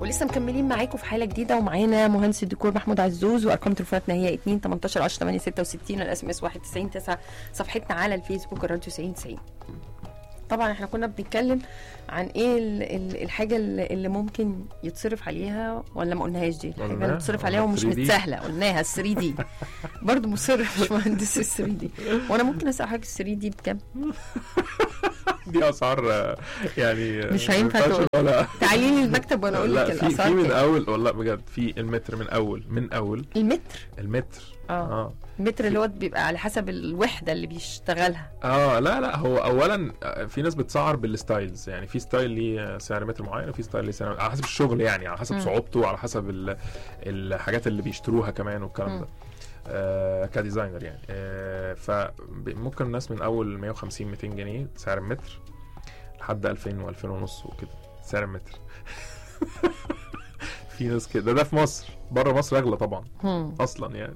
ولسه مكملين معاكم في حاله جديده ومعانا مهندس الديكور محمود عزوز وارقام تليفوناتنا هي 2 18 10 8 66 الاس ام اس 91 9 صفحتنا على الفيسبوك الراديو 90 90 طبعا احنا كنا بنتكلم عن ايه ال- ال- الحاجه اللي اللي ممكن يتصرف عليها ولا ما قلناهاش دي الحاجه اللي قلناها. بتصرف عليها ومش 3D. متساهله قلناها ال 3 دي برضه مصر مش مهندس ال 3 دي وانا ممكن اسال حضرتك ال 3 دي بكام دي اسعار آه، يعني آه، مش ما هينفع ينفعش تقول. ولا تعالي لي المكتب وانا اقول لك لا في الاسعار في من كام. اول والله بجد في المتر من اول من اول المتر المتر اه اه المتر اللي هو بيبقى على حسب الوحده اللي بيشتغلها اه لا لا هو اولا آه، في ناس بتسعر بالستايلز يعني في ستايل ليه سعر متر معين وفي ستايل ليه سعر على حسب الشغل يعني على حسب مم. صعوبته على حسب ال- الحاجات اللي بيشتروها كمان والكلام مم. ده آه كديزاينر يعني آه فممكن الناس من اول 150 200 جنيه سعر المتر لحد 2000 و2000 ونص وكده سعر المتر في ناس كده ده, ده في مصر بره مصر اغلى طبعا هم. اصلا يعني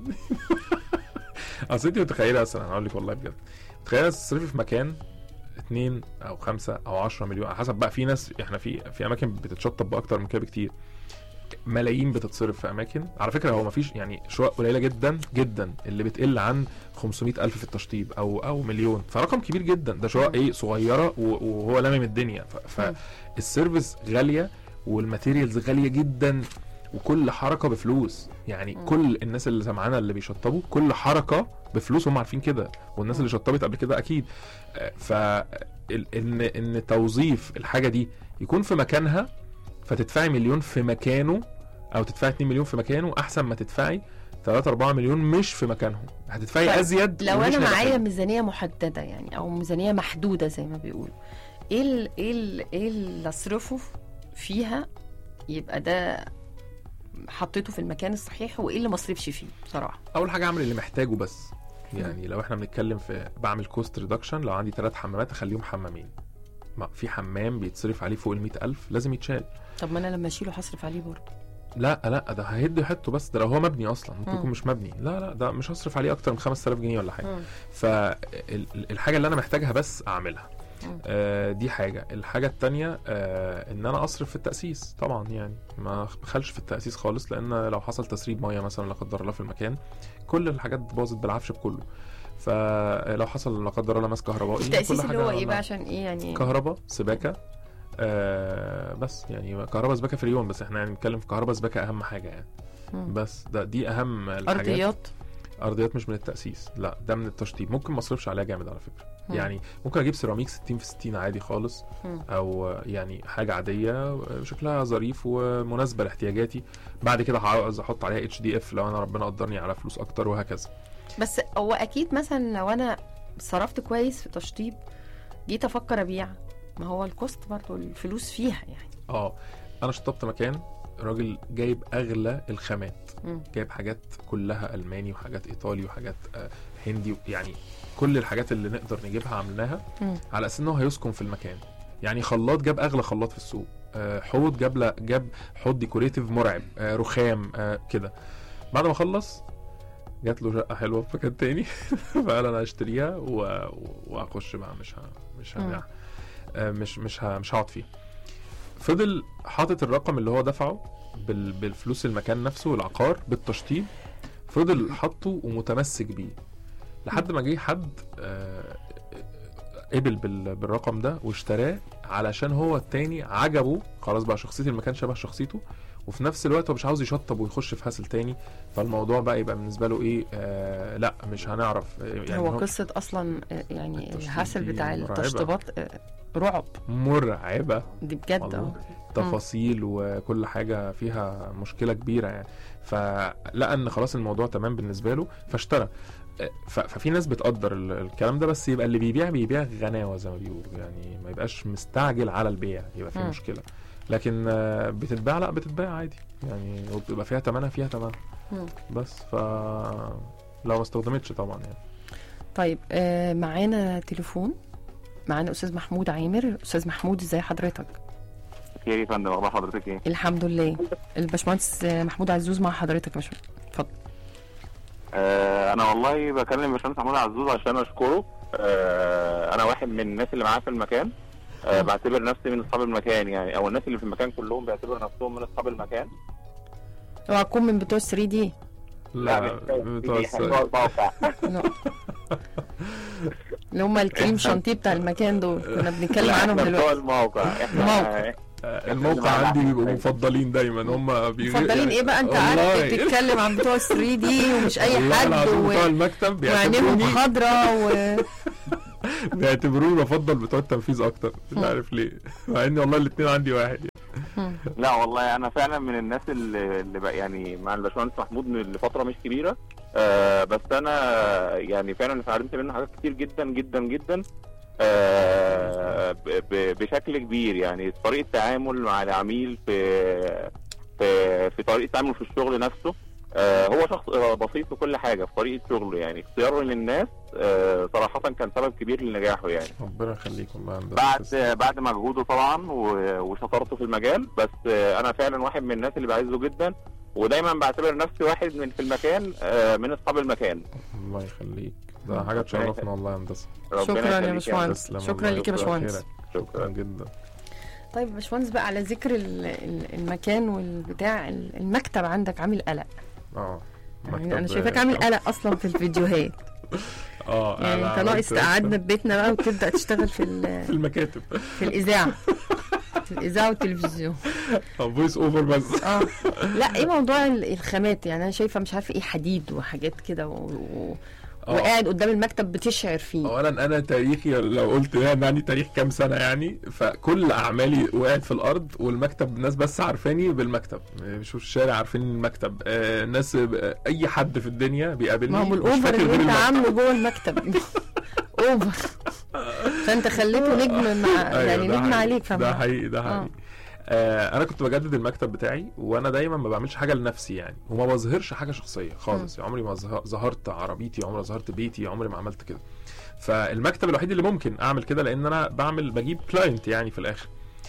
اصل انت متخيله اصلا هقول لك والله بجد تخيل تصرفي في مكان اتنين او خمسة او عشرة مليون على حسب بقى في ناس احنا في في اماكن بتتشطب باكتر من كده بكتير ملايين بتتصرف في اماكن على فكره هو مفيش يعني شقق قليله جدا جدا اللي بتقل عن 500 الف في التشطيب او او مليون فرقم كبير جدا ده شقق ايه صغيره و- وهو لامم الدنيا ف- مم. فالسيرفيس غاليه والماتيريالز غاليه جدا وكل حركه بفلوس يعني مم. كل الناس اللي سمعانا اللي بيشطبوا كل حركه بفلوس هم عارفين كده والناس اللي شطبت قبل كده اكيد ف ان ان توظيف الحاجه دي يكون في مكانها فتدفعي مليون في مكانه او تدفعي 2 مليون في مكانه احسن ما تدفعي 3 4 مليون مش في مكانهم هتدفعي طيب، ازيد لو ومش انا هيبقى معايا حلو. ميزانيه محدده يعني او ميزانيه محدوده زي ما بيقولوا ايه ال ايه ال ايه اللي اصرفه فيها يبقى ده حطيته في المكان الصحيح وايه اللي ما اصرفش فيه بصراحه اول حاجه اعمل اللي محتاجه بس يعني لو احنا بنتكلم في بعمل كوست ريدكشن لو عندي ثلاث حمامات اخليهم حمامين ما في حمام بيتصرف عليه فوق ال 100000 لازم يتشال طب ما انا لما اشيله هصرف عليه برضه لا لا ده هيد حته بس ده لو هو مبني اصلا ممكن مم. يكون مش مبني لا لا ده مش هصرف عليه اكتر من 5000 جنيه ولا حاجه مم. فالحاجه اللي انا محتاجها بس اعملها مم. آه دي حاجه الحاجه التانية آه ان انا اصرف في التاسيس طبعا يعني ما بخلش في التاسيس خالص لان لو حصل تسريب ميه مثلا لا قدر الله في المكان كل الحاجات باظت بالعفش بكله فلو حصل لا قدر الله ماس كهربائي التاسيس كل اللي هو حاجة ايه بقى لا. عشان ايه يعني كهرباء سباكه آه بس يعني كهرباء سباكه في اليوم بس احنا يعني بنتكلم في كهرباء سباكه اهم حاجه يعني مم. بس ده دي اهم الحاجات ارضيات ارضيات مش من التاسيس لا ده من التشطيب ممكن ما اصرفش عليها جامد على فكره مم. يعني ممكن اجيب سيراميك 60 في 60 عادي خالص مم. او يعني حاجه عاديه شكلها ظريف ومناسبه لاحتياجاتي بعد كده عاوز احط عليها اتش دي اف لو انا ربنا قدرني على فلوس اكتر وهكذا بس هو اكيد مثلا لو انا صرفت كويس في تشطيب جيت افكر ابيع ما هو الكوست برضه الفلوس فيها يعني اه انا شطبت مكان راجل جايب اغلى الخامات مم. جايب حاجات كلها الماني وحاجات ايطالي وحاجات آه، هندي يعني كل الحاجات اللي نقدر نجيبها عملناها مم. على اساس ان هو هيسكن في المكان يعني خلاط جاب اغلى خلاط في السوق آه، حوض جاب لا جاب حوض ديكوريتيف مرعب آه، رخام آه، كده بعد ما خلص جات له شقه حلوه في مكان تاني فقال انا هشتريها و- واخش بقى مش ه... مش مم. هبيعها آه، مش مش ه... مش هقعد فيه فضل حاطط الرقم اللي هو دفعه بال... بالفلوس المكان نفسه العقار بالتشطيب فضل حاطه ومتمسك بيه لحد ما جه حد آه، قبل بال... بالرقم ده واشتراه علشان هو التاني عجبه خلاص بقى شخصيه المكان شبه شخصيته وفي نفس الوقت هو مش عاوز يشطب ويخش في هاسل تاني فالموضوع بقى يبقى بالنسبه له ايه آه لا مش هنعرف يعني هو قصه اصلا آه، يعني التشطيب الهسل دي بتاع مرعبة. التشطيبات آه، رعب مرعبه دي بجد والله. اه تفاصيل وكل حاجه فيها مشكله كبيره يعني فلقى ان خلاص الموضوع تمام بالنسبه له فاشترى ف- ففي ناس بتقدر ال- الكلام ده بس يبقى اللي بيبيع بيبيع غناوه زي ما بيقولوا يعني ما يبقاش مستعجل على البيع يبقى في مم. مشكله لكن آه، بتتباع لا بتتباع عادي يعني وبتبقى فيها ثمنها فيها ثمنها مم. بس ف لو ما استخدمتش طبعا يعني طيب آه معانا تليفون معانا استاذ محمود عامر استاذ محمود ازي حضرتك خير يا فندم اخبار حضرتك ايه؟ الحمد لله الباشمهندس آه، محمود عزوز مع حضرتك يا باشمهندس اتفضل آه انا والله بكلم باشمهندس محمود عزوز عشان اشكره آه انا واحد من الناس اللي معاه في المكان آه مم. بعتبر نفسي من اصحاب المكان يعني او الناس اللي في المكان كلهم بيعتبروا نفسهم من اصحاب المكان اوعى تكون من بتوع 3 دي لا مش بتوع دي الس- حاجة الموقع اللي هم الكريم شانتيه بتاع المكان دول كنا بنتكلم عنهم احنا بتوع دلوقتي الموقع احنا الموقع. آه، الموقع عندي بيبقوا مفضلين دايما هم بيغ... مفضلين ايه بقى انت قاعد والله. بتتكلم عن بتوع 3 دي ومش اي والله حد العظيم بتوع و... المكتب وعينيهم بيعتبروني خضرا و... بيعتبروني بفضل بتوع التنفيذ اكتر مش مم. عارف ليه مع ان والله الاثنين عندي واحد لا والله انا فعلا من الناس اللي, اللي بقى يعني مع الباشمهندس محمود من لفتره مش كبيره آه بس انا يعني فعلا اتعلمت منه حاجات كتير جدا جدا جدا آه ب- ب- بشكل كبير يعني طريقه تعامل مع العميل في في في طريقه تعامله في الشغل نفسه آه هو شخص بسيط في كل حاجه في طريقه شغله يعني اختياره للناس آه صراحه كان سبب كبير لنجاحه يعني ربنا يخليك والله يا هندسة. بعد بعد مجهوده طبعا و- وشطارته في المجال بس آه، انا فعلا واحد من الناس اللي بعزه جدا ودايما بعتبر نفسي واحد من في المكان آه، من اصحاب المكان الله يخليك ده حاجه تشرفنا والله يا هندسه ربنا شكرا يا يخليك باشمهندس تسلم شكرا والله، ليك يا كتر باشمهندس خيرك. شكرا جدا طيب يا باشمهندس بقى على ذكر ال- ال- المكان والبتاع ال- المكتب عندك عامل قلق اه يعني مكتب- انا شايفاك عامل قلق اصلا في الفيديوهات اه يعني أنا انت ناقص عملت- تقعدنا في بيتنا بقى وتبدا تشتغل في ال- في المكاتب في الاذاعه في الاذاعه والتلفزيون فويس اوفر بس اه لا ايه موضوع ال- الخامات يعني انا شايفه مش عارفه ايه حديد وحاجات كده و... و... آه. وقاعد قدام المكتب بتشعر فيه اولا انا تاريخي لو قلت ده انا عندي تاريخ كام سنه يعني فكل اعمالي وقعت في الارض والمكتب الناس بس عارفاني بالمكتب مش في الشارع عارفين المكتب آه ناس آه، اي حد في الدنيا بيقابلني ما هو مش الاوفر فاكر اللي غير انت المكتب. عامله جوه المكتب اوفر فانت خليته نجم مع أيوة، يعني ده نجم حقيقي. عليك ده فاهم حقيقي ده حقيقي آه انا كنت بجدد المكتب بتاعي وانا دايما ما بعملش حاجه لنفسي يعني وما بظهرش حاجه شخصيه خالص عمري ما ظه- ظهرت عربيتي عمري ما ظهرت بيتي عمري ما عملت كده فالمكتب الوحيد اللي ممكن اعمل كده لان انا بعمل بجيب كلاينت يعني في الاخر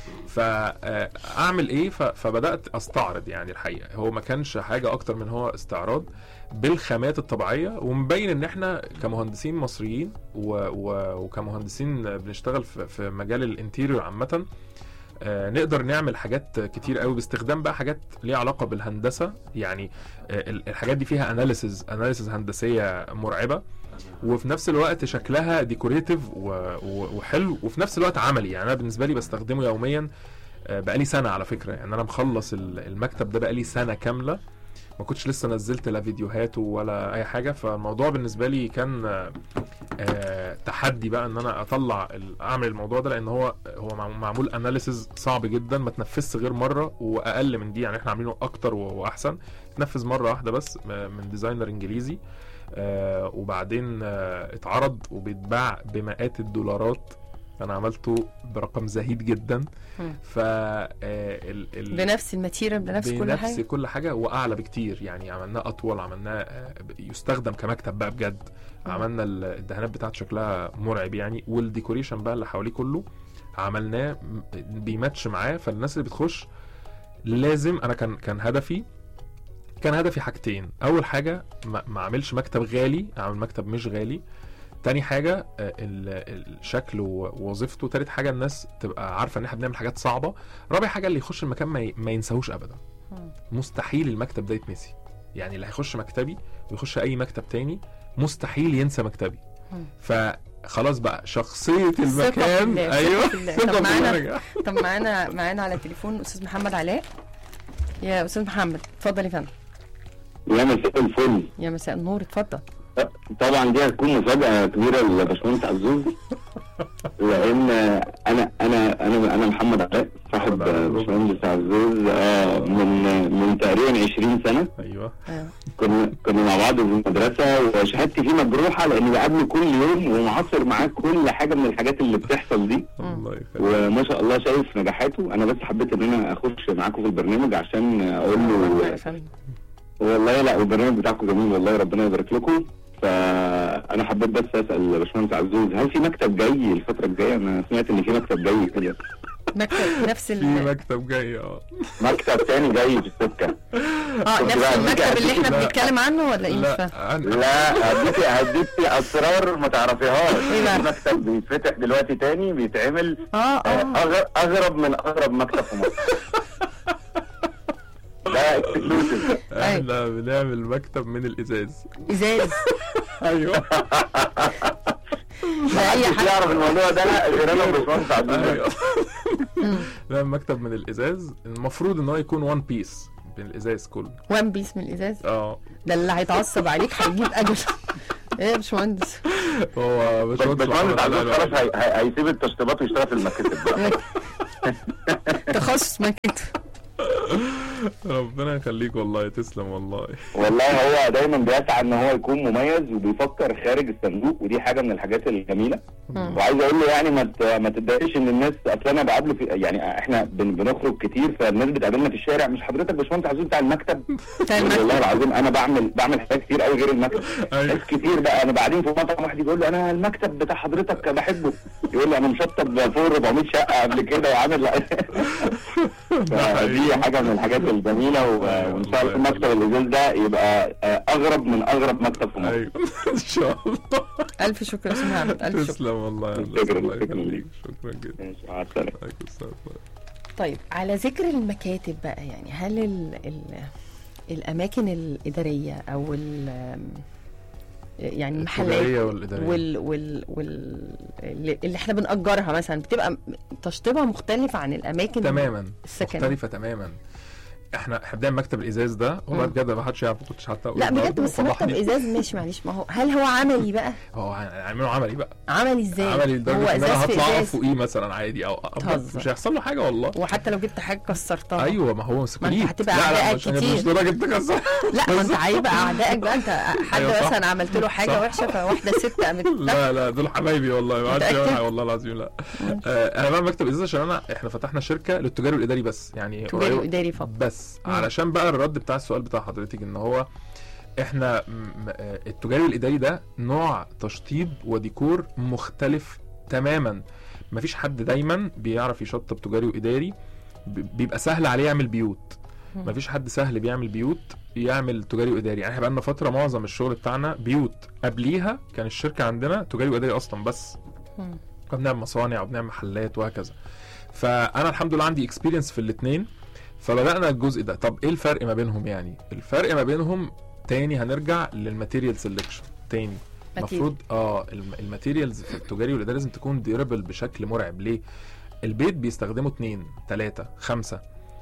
فاعمل ايه ف- فبدات استعرض يعني الحقيقه هو ما كانش حاجه اكتر من هو استعراض بالخامات الطبيعيه ومبين ان احنا كمهندسين مصريين و... و... وكمهندسين بنشتغل في, في مجال الانتيريور عامه آه، نقدر نعمل حاجات كتير قوي باستخدام بقى حاجات ليها علاقه بالهندسه يعني آه، ال- الحاجات دي فيها اناليسز اناليسز هندسيه مرعبه وفي نفس الوقت شكلها ديكوريتيف وحلو وفي نفس الوقت عملي يعني انا بالنسبه لي بستخدمه يوميا آه، بقالي سنه على فكره يعني انا مخلص ال- المكتب ده بقالي سنه كامله ما كنتش لسه نزلت لا فيديوهات ولا اي حاجه فالموضوع بالنسبه لي كان آه، آه، تحدي بقى ان انا اطلع ال- اعمل الموضوع ده لان هو هو مع- معمول اناليسز صعب جدا ما تنفذش غير مره واقل من دي يعني احنا عاملينه اكتر و- واحسن تنفذ مره واحده بس م- من ديزاينر انجليزي آه وبعدين آه اتعرض وبيتباع بمئات الدولارات انا عملته برقم زهيد جدا مم. ف آه، ال- ال- بنفس الماتيريال بنفس كل بنفس حاجه كل حاجه واعلى بكتير يعني عملناه اطول عملناه آه، يستخدم كمكتب بقى بجد مم. عملنا ال- الدهانات بتاعته شكلها مرعب يعني والديكوريشن بقى اللي حواليه كله عملناه م- بيماتش معاه فالناس اللي بتخش لازم انا كان كان هدفي كان هدفي حاجتين اول حاجه ما ما اعملش مكتب غالي اعمل مكتب مش غالي تاني حاجة آه، ال- الشكل و- ووظيفته تالت حاجة الناس تبقى عارفة ان احنا بنعمل حاجات صعبة رابع حاجة اللي يخش المكان ما, ي... ما ينساهوش ابدا مم. مستحيل المكتب ده يتنسي يعني اللي هيخش مكتبي ويخش اي مكتب تاني مستحيل ينسى مكتبي مم. فخلاص بقى شخصية ثقة في المكان الله، ثقة ايوه في الله. ثقة طب في معانا المكان. طب معانا معانا على التليفون استاذ محمد علاء يا استاذ محمد اتفضل يا فندم يا مساء الفل يا مساء النور اتفضل طبعا دي هتكون مفاجأة كبيرة لباشمهندس عزوز لأن أنا أنا أنا أنا محمد علاء صاحب باشمهندس عزوز آه من من تقريبا 20 سنة ايوه آه. كنا كنا مع بعض في المدرسة وشهادتي فيه مجروحة لأني بقابله كل يوم ومعاصر معاه كل حاجة من الحاجات اللي بتحصل دي الله يخليك وما شاء الله شايف نجاحاته أنا بس حبيت إن أنا أخش معاكم في البرنامج عشان أقول الله له يا فندم والله لا البرنامج بتاعكم جميل والله ربنا يبارك لكم فانا حبيت بس اسال باشمهندس عزوز هل في مكتب جاي الفتره الجايه انا سمعت ان في مكتب جاي كده مكتب نفس في ال مكتب جاي اه مكتب تاني جاي في السكه اه نفس لا، المكتب اللي احنا لا. بنتكلم عنه ولا ايه مش لا فاهم أنا- لا هديكي هديكي اسرار ما تعرفيهاش إيه بقى؟ في مكتب بيتفتح دلوقتي تاني بيتعمل اه آه، اه أغ- اغرب من اغرب مكتب في مصر ده اكسكلوسيف احنا بنعمل مكتب من الازاز ازاز ايوه ده اي محدش حاجه يعرف الموضوع ده غير انا وباشمهندس عبد ايوه مم. نعمل مكتب من الازاز المفروض ان هو يكون وان بيس من الازاز كله وان بيس من الازاز اه ده اللي هيتعصب عليك هيجيب اجل ايه يا باشمهندس هو بس باشمهندس باشمهندس محمد عبد علي خلاص هي- هي- هيسيب التشطيبات ويشتغل في المكاتب بقى تخصص مكتب ربنا يخليك والله تسلم والله والله هو دايما بيسعى ان هو يكون مميز وبيفكر خارج الصندوق ودي حاجه من الحاجات الجميله مم. وعايز اقول له يعني ما ت- ما تتضايقش ان الناس اصل انا بقابله في يعني احنا بن بنخرج كتير فالناس بتقابلنا في الشارع مش حضرتك باشمهندس عزوز بتاع المكتب بتاع المكتب. والله العظيم انا بعمل بعمل حاجات كتير قوي غير المكتب ايوه ناس كتير بقى انا بعدين في مطعم واحد يقول له انا المكتب بتاع حضرتك بحبه يقول لي انا مشطب فوق 400 شقه قبل كده وعامل فدي حاجه من الحاجات الجميله و- وان شاء الله مكتب الازاز ده يبقى آه، اغرب من اغرب مكتب في مصر ايوه ان شاء الله الف شكر يا استاذ محمد الف شكر تسلم والله يا شكراً، هندسة، الله شكراً يخليك ليك. شكرا جدا ماشي، مع السلامه عليكم السلام طيب على ذكر المكاتب بقى يعني هل ال ال الاماكن الاداريه او ال يعني المحلات التجارية والإدارية. وال وال وال اللي اللي احنا بنأجرها مثلا بتبقى تشطيبها مختلفة عن الاماكن تماما السكن مختلفة تماما احنا احنا بنعمل مكتب الازاز ده والله مم. بجد ما حدش يعرف ما كنتش حتى اقول لا بجد النهاردة، بس مكتب فضحني. ازاز ماشي معلش ما هو هل هو عملي بقى هو هنعمله عملي بقى عملي ازاي عملي هو لدرجه ان ازاز انا في هطلع اقف ازاز فوقيه مثلا عادي او أبقى- بتهزر. مش هيحصل له حاجه والله وحتى لو جبت حاجه كسرتها ايوه ما هو سكريت هتبقى لا لا أعدائك مش كتير. مش لدرجه تكسر لا ما انت هيبقى اعدائك بقى انت حد أيوة صح. مثلا عملت له حاجه صح. وحشه فواحده ست قامت لا لا دول حبايبي والله ما حدش متأكد؟ يعمل حاجة، والله العظيم لا آه انا بعمل مكتب ازاز عشان انا احنا فتحنا شركه للتجاري والاداري بس يعني تجاري قريب- واداري فقط بس مم. علشان بقى الرد بتاع السؤال بتاع حضرتك ان هو احنا م- م- آه، التجاري والاداري ده نوع تشطيب وديكور مختلف تماما مفيش حد دايما بيعرف يشطب تجاري واداري ب- بيبقى سهل عليه يعمل بيوت مم. مفيش حد سهل بيعمل بيوت يعمل تجاري واداري يعني احنا بقالنا فتره معظم الشغل بتاعنا بيوت قبليها كان الشركه عندنا تجاري واداري اصلا بس مم. كنا بنعمل مصانع وبنعمل محلات وهكذا فانا الحمد لله عندي اكسبيرينس في الاثنين فبدانا الجزء ده طب ايه الفرق ما بينهم يعني الفرق ما بينهم تاني هنرجع للماتيريال سيلكشن تاني المفروض اه الم- الماتيريالز في التجاري والاداري لازم تكون ديورابل بشكل مرعب ليه البيت بيستخدمه اتنين تلاتة خمسة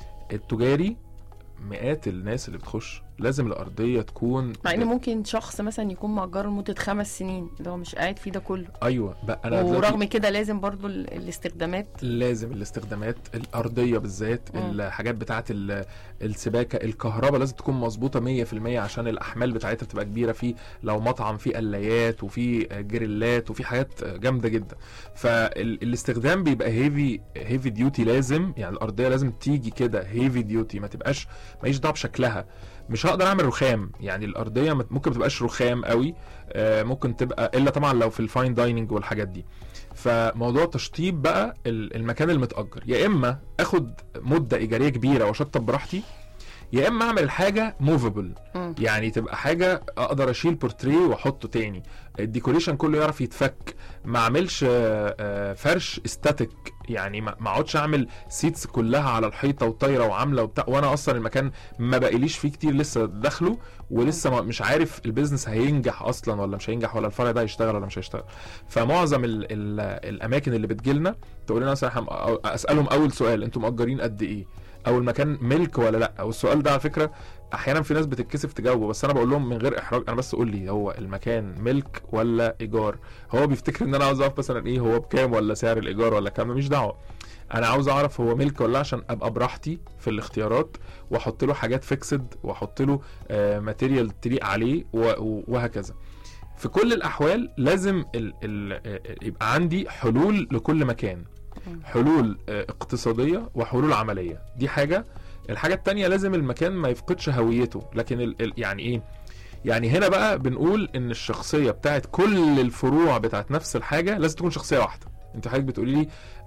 التجاري مئات الناس اللي بتخش لازم الارضيه تكون مع ان ممكن شخص مثلا يكون مأجره لمده خمس سنين اللي هو مش قاعد فيه ده كله ايوه بقى انا دلوقتي- ورغم كده لازم برضو ال- الاستخدامات لازم الاستخدامات الارضيه بالذات مم. الحاجات بتاعه ال- السباكه الكهرباء لازم تكون مظبوطه 100% عشان الاحمال بتاعتها بتبقى كبيره في لو مطعم فيه قلايات وفي جريلات وفي حاجات جامده جدا فالاستخدام بيبقى هيفي هيفي ديوتي لازم يعني الارضيه لازم تيجي كده هيفي ديوتي ما تبقاش ماليش دعوه بشكلها مش هقدر اعمل رخام يعني الارضيه مت- ممكن ما تبقاش رخام قوي آه، ممكن تبقى الا طبعا لو في الفاين دايننج والحاجات دي فموضوع تشطيب بقى ال- المكان المتأجر يا اما اخد مده ايجاريه كبيره واشطب براحتي يا اما اعمل حاجه موفبل مم. يعني تبقى حاجه اقدر اشيل بورتريه واحطه تاني الديكوريشن كله يعرف يتفك ما اعملش آه، آه، فرش استاتيك يعني ما ما اقعدش اعمل سيتس كلها على الحيطه وطايره وعامله وبتاع وانا اصلا المكان ما بقيليش فيه كتير لسه داخله ولسه ما- مش عارف البيزنس هينجح اصلا ولا مش هينجح ولا الفرع ده هيشتغل ولا مش هيشتغل فمعظم ال ال الاماكن اللي بتجيلنا تقول لنا مثلا إحنا م- اسالهم اول سؤال انتم مأجرين قد ايه او المكان ملك ولا لا او السؤال ده على فكره احيانا في ناس بتتكسف تجاوبه بس انا بقول لهم من غير احراج انا بس قول لي هو المكان ملك ولا ايجار هو بيفتكر ان انا عاوز اعرف مثلا ايه هو بكام ولا سعر الايجار ولا كام مش دعوه انا عاوز اعرف هو ملك ولا لا عشان ابقى براحتي في الاختيارات واحط له حاجات فيكسد واحط له آه ماتيريال تليق عليه و- و- وهكذا في كل الاحوال لازم ال ال آه، يبقى عندي حلول لكل مكان حلول آه، اقتصاديه وحلول عمليه دي حاجه الحاجه التانية لازم المكان ما يفقدش هويته لكن ال ال يعني ايه يعني هنا بقى بنقول ان الشخصيه بتاعت كل الفروع بتاعت نفس الحاجه لازم تكون شخصيه واحده انت حضرتك بتقولي لي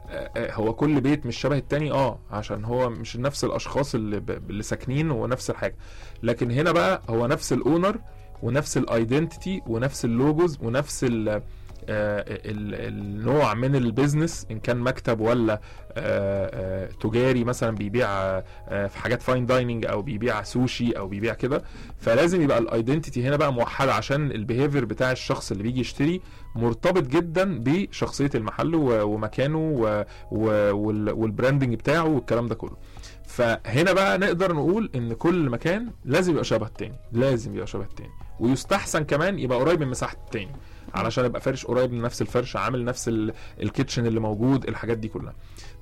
آه، آه، هو كل بيت مش شبه التاني اه عشان هو مش نفس الاشخاص اللي ب... اللي ساكنين ونفس الحاجه لكن هنا بقى هو نفس الاونر ونفس الايدنتيتي ونفس اللوجوز ونفس ال... آه، ال- النوع من البيزنس ان كان مكتب ولا آه، آه، تجاري مثلا بيبيع آه، آه، في حاجات فاين دايننج او بيبيع سوشي او بيبيع كده فلازم يبقى الايدنتيتي هنا بقى موحده عشان البيهيفير بتاع الشخص اللي بيجي يشتري مرتبط جدا بشخصيه المحل و- ومكانه و- و- وال- والبراندنج بتاعه والكلام ده كله فهنا بقى نقدر نقول ان كل مكان لازم يبقى شبه التاني لازم يبقى شبه التاني ويستحسن كمان يبقى قريب من مساحه التاني علشان يبقى فرش قريب من نفس الفرش عامل نفس ال- الكيتشن اللي موجود الحاجات دي كلها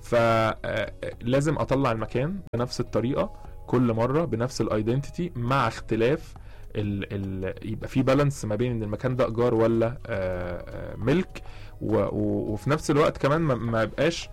فلازم اطلع المكان بنفس الطريقه كل مره بنفس الايدنتيتي مع اختلاف ال ال يبقى في بالانس ما بين ان المكان ده ايجار ولا آه، آه، ملك و و وفي نفس الوقت كمان ما- ما يبقاش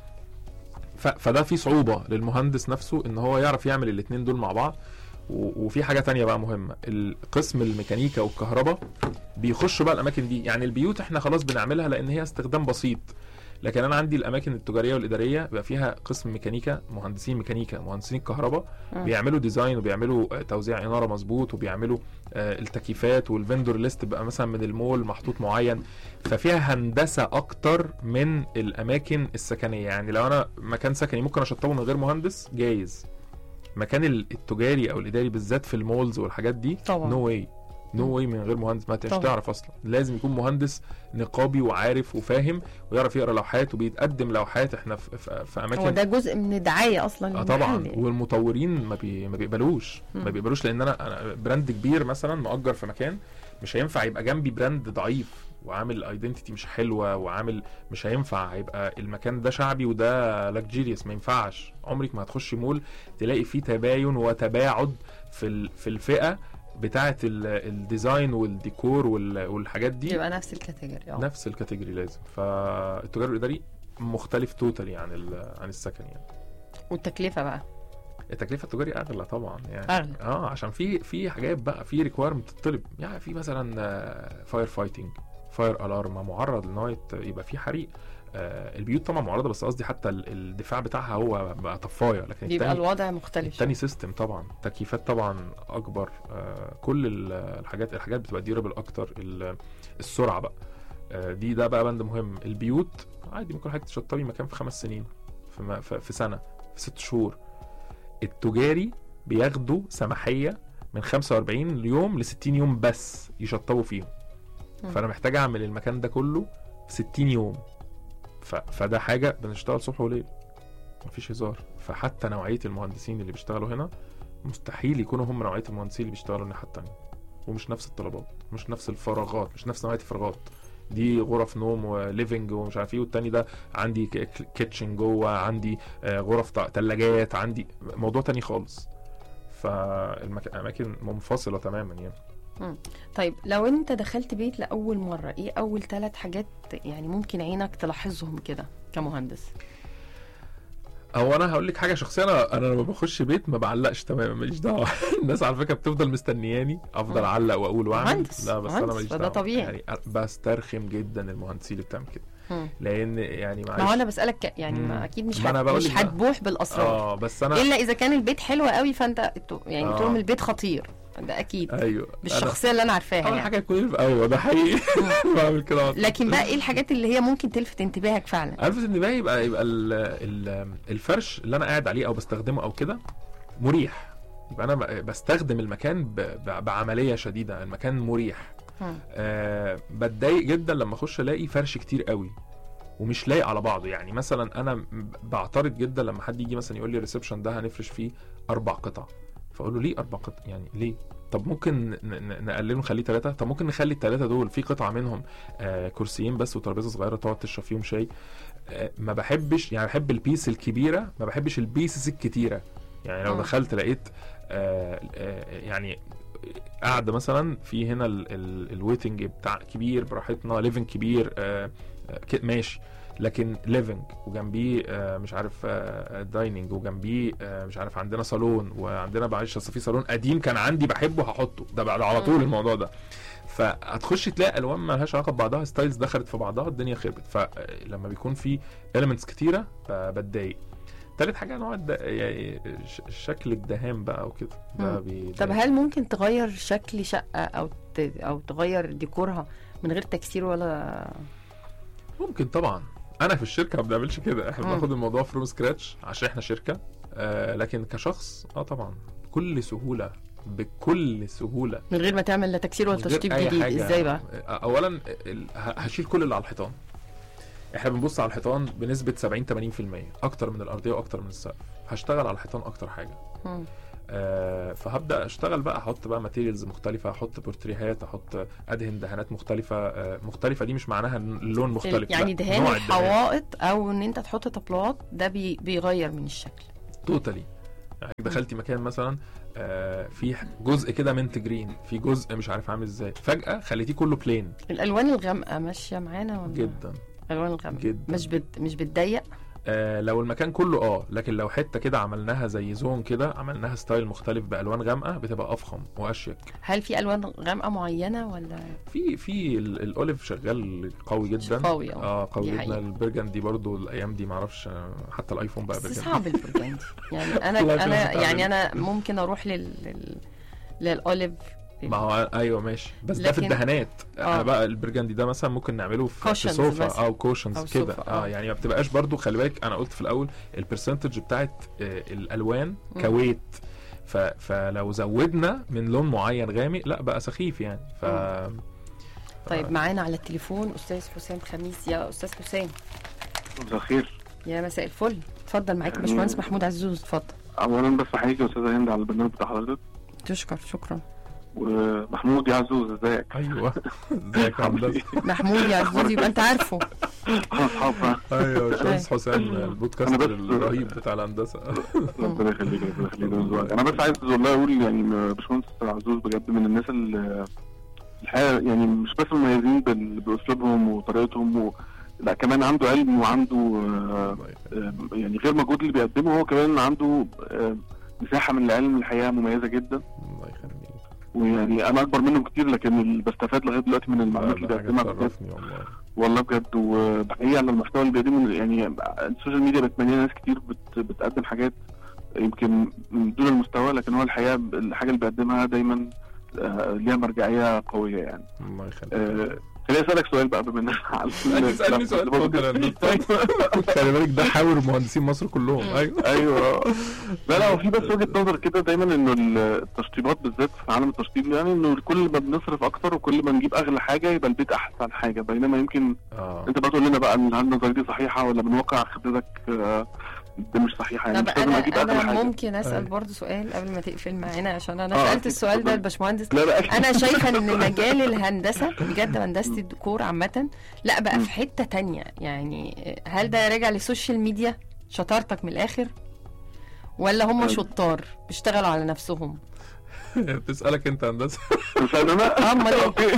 ف- فده في صعوبه للمهندس نفسه ان هو يعرف يعمل الاثنين دول مع بعض و- وفي حاجه تانية بقى مهمه القسم الميكانيكا والكهرباء بيخشوا بقى الاماكن دي يعني البيوت احنا خلاص بنعملها لان هي استخدام بسيط لكن انا عندي الاماكن التجاريه والاداريه بيبقى فيها قسم ميكانيكا مهندسين ميكانيكا مهندسين الكهرباء مم. بيعملوا ديزاين وبيعملوا آه، توزيع اناره مظبوط وبيعملوا آه، التكييفات والفندور ليست بقى مثلا من المول محطوط معين ففيها هندسه اكتر من الاماكن السكنيه يعني لو انا مكان سكني ممكن اشطبه من غير مهندس جايز مكان ال- التجاري او الاداري بالذات في المولز والحاجات دي طبعا. نو واي نو واي من غير مهندس ما انتش طبعا. تعرف اصلا لازم يكون مهندس نقابي وعارف وفاهم ويعرف يقرا لوحات وبيتقدم لوحات احنا في, في, في اماكن هو ده جزء من الدعايه اصلا اه طبعا للمحل يعني. والمطورين ما, بي... ما بيقبلوش ما مم. بيقبلوش لان انا انا براند كبير مثلا مؤجر في مكان مش هينفع يبقى جنبي براند ضعيف وعامل ايدنتيتي مش حلوه وعامل مش هينفع هيبقى المكان ده شعبي وده لاكجيريوس ما ينفعش عمرك ما هتخشي مول تلاقي فيه تباين وتباعد في ال... في الفئه بتاعه ال... الديزاين والديكور وال... والحاجات دي يبقى نفس الكاتيجوري اه نفس الكاتيجوري لازم فالتجار الاداري مختلف توتالي عن ال... عن السكن يعني والتكلفه بقى التكلفه التجاري اغلى طبعا يعني اغلى اه عشان في في حاجات بقى في ريكويرمنت تطلب يعني في مثلا فاير فايتنج فاير الارم معرض ان هو يت- يبقى في حريق آه البيوت طبعا معرضه بس قصدي حتى ال- الدفاع بتاعها هو بقى طفايه لكن بيبقى التاني الوضع مختلف التاني سيستم طبعا تكييفات طبعا اكبر آه كل ال- الحاجات الحاجات بتبقى ديورابل اكتر ال- السرعه بقى آه دي ده بقى بند مهم البيوت عادي ممكن حضرتك تشطبي مكان في خمس سنين في, م- في في سنه في ست شهور التجاري بياخدوا سماحيه من 45 يوم ل 60 يوم بس يشطبوا فيهم مم. فانا محتاج اعمل المكان ده كله في 60 يوم ف... فده حاجه بنشتغل صبح وليل مفيش هزار فحتى نوعيه المهندسين اللي بيشتغلوا هنا مستحيل يكونوا هم نوعيه المهندسين اللي بيشتغلوا الناحيه التانيه ومش نفس الطلبات مش نفس الفراغات مش نفس نوعيه الفراغات دي غرف نوم وليفنج ومش عارف ايه والتاني ده عندي ك- ك- كيتشن جوه عندي آه، غرف ثلاجات عندي موضوع تاني خالص فالاماكن منفصله تماما يعني طيب لو انت دخلت بيت لاول مره ايه اول ثلاث حاجات يعني ممكن عينك تلاحظهم كده كمهندس هو انا هقول لك حاجه شخصيه انا انا لما بخش بيت ما بعلقش تماما ماليش دعوه الناس على فكره بتفضل مستنياني افضل مم. اعلق واقول واعمل مهندس، لا بس انا مهندس، ماليش فده دعوه طبيعي. يعني بسترخم جدا المهندسين اللي بتعمل كده مم. لان يعني معلش ما هو انا بسالك ك- يعني مم. ما اكيد مش ما أنا هت... بقول مش لك بقى. هتبوح بالاسرار اه بس انا الا اذا كان البيت حلو قوي فانت تو- يعني آه. تقول لهم البيت خطير ده اكيد ايوه أنا بالشخصيه اللي انا عارفاها اول يعني. حاجه يكون ايوه ده حقيقي بعمل كده على طول. لكن بقى ايه الحاجات اللي هي ممكن تلفت انتباهك فعلا الفت انتباهي يبقى يبقى ال ال الفرش اللي انا قاعد عليه او بستخدمه او كده مريح يبقى انا ب- بستخدم المكان ب- ب- بعمليه شديده المكان مريح مم. آه بتضايق جدا لما اخش الاقي فرش كتير قوي ومش لايق على بعضه يعني مثلا انا م- بعترض جدا لما حد يجي مثلا يقول لي الريسبشن ده هنفرش فيه اربع قطع فاقول له ليه اربع قطع يعني ليه طب ممكن ن- ن- نقلله نخليه ثلاثة طب ممكن نخلي الثلاثة دول في قطعة منهم آه كرسيين بس وترابيزة صغيرة تقعد تشرب فيهم شاي آه ما بحبش يعني بحب البيس الكبيرة ما بحبش البيسز الكتيرة يعني لو مم. دخلت لقيت آه آه يعني قاعدة مثلا في هنا الويتنج بتاع كبير براحتنا ليفنج كبير آه آه ك- ماشي لكن ليفنج وجنبيه آه، مش عارف دايننج وجنبيه آه، مش عارف عندنا صالون وعندنا معلش اصل في صالون قديم كان عندي بحبه هحطه ده بعد على طول مم. الموضوع ده فهتخش تلاقي الوان ما لهاش علاقه ببعضها ستايلز دخلت في بعضها الدنيا خربت فلما بيكون في اليمنتس كتيره ب- بتضايق تالت حاجه نوع الد... يعني ش- شكل الدهان بقى وكده ده مم. بي... طب هل ممكن تغير شكل شقه او ت... او تغير ديكورها من غير تكسير ولا ممكن طبعا انا في الشركه ما بنعملش كده احنا مم. بناخد الموضوع فروم سكراتش عشان احنا شركه آه لكن كشخص اه طبعا بكل سهوله بكل سهوله من غير ما تعمل لا تكسير ولا من غير تشطيب أي جديد حاجة. ازاي بقى اولا ال- ه- هشيل كل اللي على الحيطان احنا بنبص على الحيطان بنسبه 70 80% اكتر من الارضيه واكتر من السقف هشتغل على الحيطان اكتر حاجه مم. آه فهبدا اشتغل بقى احط بقى ماتيريالز مختلفه احط بورتريهات احط ادهن دهانات مختلفه آه مختلفه دي مش معناها إن اللون مختلف يعني لا، دهان نوع الدهان. الحوائط او ان انت تحط طبلات ده بي... بيغير من الشكل توتالي يعني دخلتي مكان مثلا آه في جزء كده منت جرين في جزء مش عارف عامل ازاي فجاه خليتيه كله بلين الالوان الغامقه ماشيه معانا ولا جدا الالوان الغامقه جدا مش بت... مش بتضيق آه لو المكان كله اه لكن لو حته كده عملناها زي زون كده عملناها ستايل مختلف بالوان غامقه بتبقى افخم واشيك هل في الوان غامقه معينه ولا في في ال- الاوليف شغال قوي جدا قوي اه اه قوي دي جدا حقيقة. البرجندي برضو الايام دي معرفش آه، حتى الايفون بقى بس برجندي صعب البرجندي يعني انا والله في انا ناس بتعمل. يعني انا ممكن اروح لل, لل... للاوليف ما هو ايوه ماشي بس ده في لكن- الدهانات آه. انا بقى البرجندي ده مثلا ممكن نعمله في, في Cushions صوفا مثلا. او كوشنز أو كده صوفا، اه آه. يعني ما بتبقاش برضو خلي بالك انا قلت في الاول البرسنتج بتاعت آه الالوان مم. كويت ف فلو زودنا من لون معين غامق لا بقى سخيف يعني ف طيب معانا على التليفون استاذ حسام خميس يا استاذ حسام مساء الخير يا مساء الفل اتفضل معاك يعني- باشمهندس محمود عزوز اتفضل اولا بس احييك يا استاذه هند على البرنامج بتاع حضرتك تشكر شكرا ومحمود يا عزوز ازيك ايوه ازيك يا هندسه محمود يا عزوز يبقى انت عارفه اصحاب ايوه باشمهندس حسام البودكاست أنا بس- الرهيب بتاع الهندسه ربنا يخليك ربنا يخليك انا بس عايز والله اقول يعني باشمهندس عزوز بجد من الناس اللي الحقيقه يعني مش بس مميزين بال- باسلوبهم وطريقتهم و... لا كمان عنده علم وعنده آه، الله يخليك. آه، يعني غير مجهود اللي بيقدمه هو كمان عنده آه، مساحه من العلم الحقيقه مميزه جدا الله يخليك ويعني انا اكبر منه كتير لكن اللي بستفاد لغايه دلوقتي من المعلومات اللي لا، حاجه بيقدمها بجد تشرفني والله والله بجد وبحقيقة على المحتوى اللي بيقدمه يعني السوشيال ميديا بقت مليانه ناس كتير بت بتقدم حاجات يمكن من دون المستوى لكن هو الحقيقه الحاجه اللي بيقدمها دايما آه، ليها مرجعيه قويه يعني الله يخليك آه، خليني اسالك سؤال بقى بما اننا على لا، تسألني سؤال، اتفضل يا هندسة. خلي بالك ده حاور مهندسين مصر كلهم ايوه ايوه لا لا هو في بس وجهه نظر كده دايما انه التشطيبات بالذات في عالم التشطيب يعني انه كل ما بنصرف اكتر وكل ما نجيب اغلى حاجه يبقى البيت احسن حاجه بينما يمكن اه انت بقى تقول لنا بقى ان هل النظريه دي صحيحه ولا من واقع خبرتك آه، دي مش صحيحه يعني طب مش لازم انا اجيب اغلى انا حاجه ممكن اسال أيوة. برضو سؤال قبل ما تقفل معانا عشان انا آه، سالت أكيد. السؤال ده اتفضل. الباشمهندس لا لا أكيد. انا شايفه ان مجال الهندسه بجد هندسه الديكور عامه لا بقى في حته تانية يعني هل ده راجع للسوشيال ميديا شطارتك من الاخر ولا هم أه. شطار بيشتغلوا على نفسهم بتسالك انت هندسه مش انا أمال إيه؟ اوكي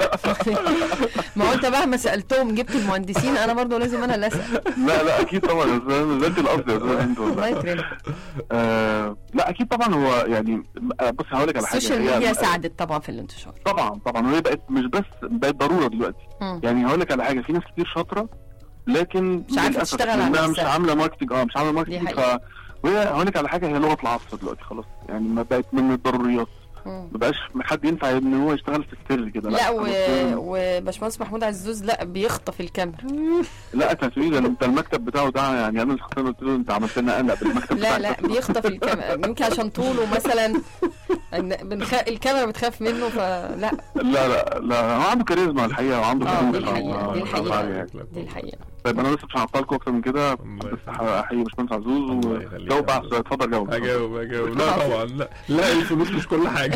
ما هو انت مهما سالتهم جبت المهندسين انا برضو لازم انا اللي اسال لا لا اكيد طبعا يا استاذ نزلت القصد يا استاذ هند الله والله يكرمك آه، لا اكيد طبعا هو يعني آه، بص هقول لك على حاجه السوشيال هي- ميديا ساعدت طبعا في الانتشار طبعا طبعا وهي بقت مش بس بقت ضروره دلوقتي مم. يعني هقول لك على حاجه في ناس كتير شاطره لكن مش عارفة للأسف تشتغل على إنها مش نفسها. عامله ماركتنج اه مش عامله ماركتنج ف حقيقة. وهي هقول لك على حاجه هي لغه العصر دلوقتي خلاص يعني ما بقت من الضروريات مم. ما بقاش حد ينفع ان هو يشتغل في السر كده لا و... خلاص. وباشمهندس محمود عزوز لا بيخطف الكاميرا لا كان سويد انت المكتب بتاعه ده يعني انا شخصيا قلت له انت عملت لنا قلق بالمكتب لا بتاعك لا بيخطف الكاميرا يمكن عشان طوله مثلا إن بنخ... الكاميرا بتخاف منه فلا لا لا لا هو عنده كاريزما الحقيقه وعنده اه دي كاريزما. الحقيقه دي آه، الحقيقه عليك. دي الحقيقه طيب انا بس مش هعطلكم اكتر من كده الله بس يخليك. احيي باشمهندس عزوز الله يخليك وجاوب بقى يا على السؤال اتفضل جاوب هجاوب هجاوب لا طبعا لا لا الفلوس مش كل حاجه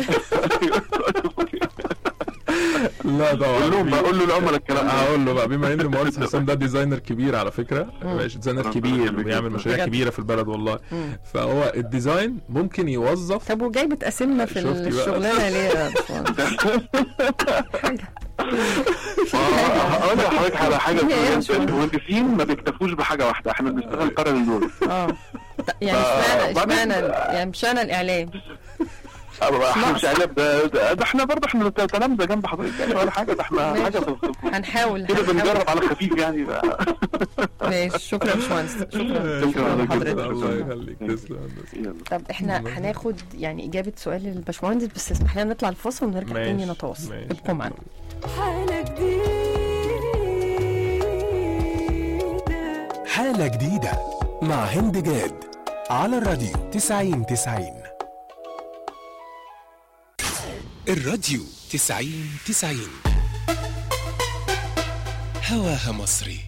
لا طبعا قول لهم بقى في- قول له العملاء الكلام ده هقول له بقى بما ان مهندس حسام ده ديزاينر كبير على فكره مم. مش ديزاينر ربنا كبير يخليك. وبيعمل مشاريع بجد. كبيره في البلد والله مم. فهو الديزاين ممكن يوظف طب وجاي بتقاسمنا في شفتي بقى؟ الشغلانه ليه يا باشمهندس؟ حاجه اقول لحضرتك على حاجه إيه يا بجد. باشمهندس؟ المهندسين ما بيكتفوش بحاجه واحده احنا بنشتغل قرن دول اه ط- يعني آه، اشمعنى بعدين- اشمعنى يعني مشان الاعلام احنا ناقص. مش عارف ده, ده, ده احنا برضه احنا تلامذه جنب حضرتك يعني ولا حاجه ده احنا ماشي. حاجه في- في- هنحاول كده هنحاول. بنجرب على خفيف يعني ف- ماشي شكرا يا باشمهندس شكرا شكراً شكرا لك. لحضرتك الله شكراً. يخليك تسلم يا هندسة. يلا. طب احنا هناخد يعني اجابه سؤال الباشمهندس بس اسمح لنا نطلع الفاصل ونرجع تاني ماشي، نتواصل ماشي. ابقوا معانا حالة جديدة حالة جديدة مع هند جاد على الراديو 90 90 الراديو 90 90 هواها مصري